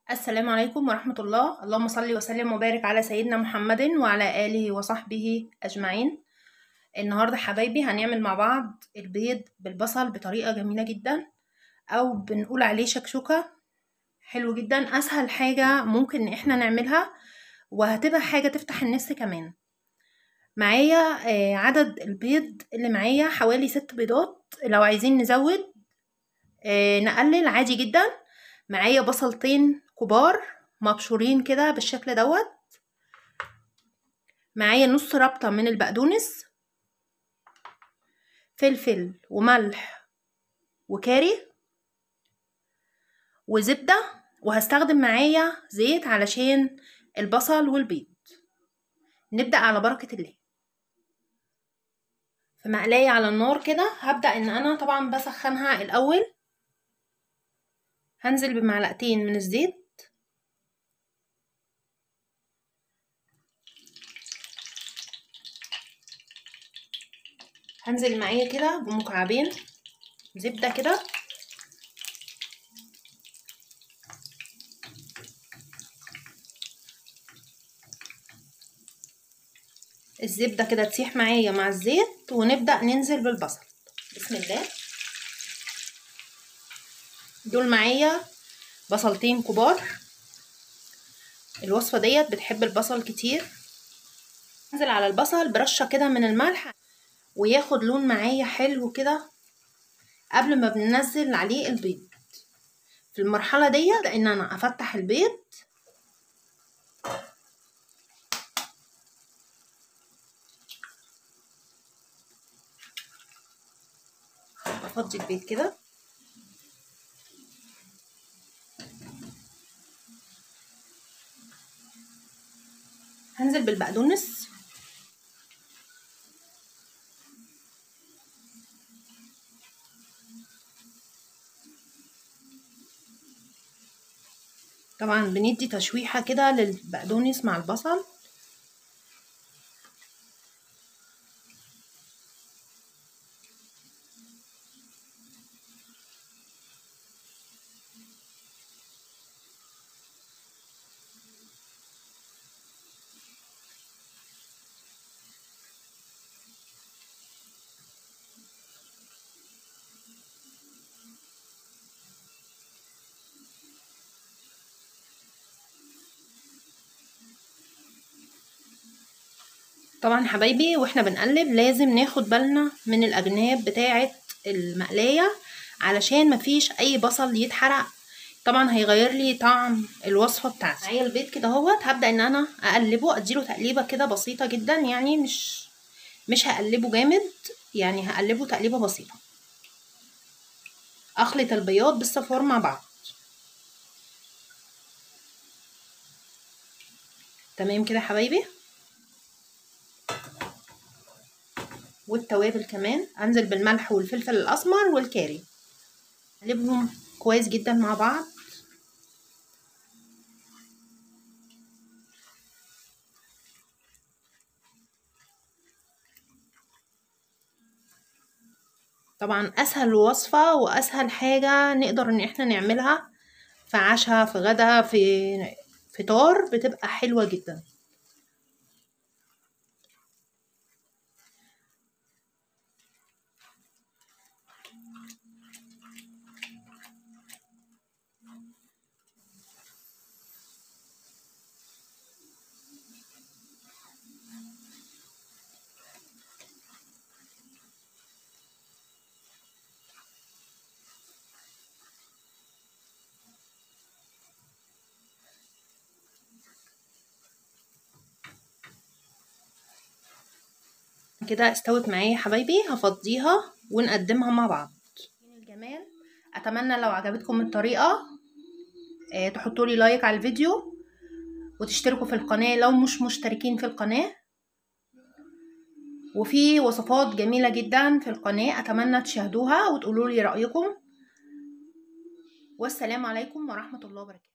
السلام عليكم ورحمة الله اللهم صل وسلم وبارك على سيدنا محمد وعلى آله وصحبه أجمعين النهاردة حبايبي هنعمل مع بعض البيض بالبصل بطريقة جميلة جدا أو بنقول عليه شكشوكة حلو جدا أسهل حاجة ممكن إن احنا نعملها وهتبقى حاجة تفتح النفس كمان معايا آه، عدد البيض اللي معايا حوالي ست بيضات لو عايزين نزود آه، نقلل عادي جدا معايا بصلتين كبار مبشورين كده بالشكل دوت معايا نص ربطة من البقدونس فلفل وملح وكاري وزبدة وهستخدم معايا زيت علشان البصل والبيض نبدأ على بركة الله في مقلاية على النار كده هبدأ ان انا طبعا بسخنها الاول هنزل بمعلقتين من الزيت هنزل معايا كده بمكعبين زبدة كده الزبدة كده تسيح معايا مع الزيت ونبدأ ننزل بالبصل بسم الله دول معايا بصلتين كبار الوصفة ديت بتحب البصل كتير انزل على البصل برشة كده من الملح وياخد لون معايا حلو كده قبل ما بننزل عليه البيض في المرحلة ديت ان انا افتح البيض افضي البيض كده هنزل بالبقدونس طبعا بندي تشويحة كده للبقدونس مع البصل طبعا حبايبي واحنا بنقلب لازم ناخد بالنا من الاجناب بتاعه المقلايه علشان مفيش اي بصل يتحرق طبعا هيغير لي طعم الوصفه بتاعتي معايا البيض كده اهوت هبدا ان انا اقلبه اديله تقليبه كده بسيطه جدا يعني مش مش هقلبه جامد يعني هقلبه تقليبه بسيطه اخلط البياض بالصفار مع بعض تمام كده حبايبي والتوابل كمان انزل بالملح والفلفل الاسمر والكاري اقلبهم كويس جدا مع بعض طبعا اسهل وصفة واسهل حاجة نقدر ان احنا نعملها في عشاء في غدا في فطار بتبقى حلوة جدا كده استوت معايا يا حبايبي هفضيها ونقدمها مع بعض الجمال اتمنى لو عجبتكم الطريقه اه تحطوا لي لايك على الفيديو وتشتركوا في القناه لو مش مشتركين في القناه وفي وصفات جميله جدا في القناه اتمنى تشاهدوها وتقولوا لي رايكم والسلام عليكم ورحمه الله وبركاته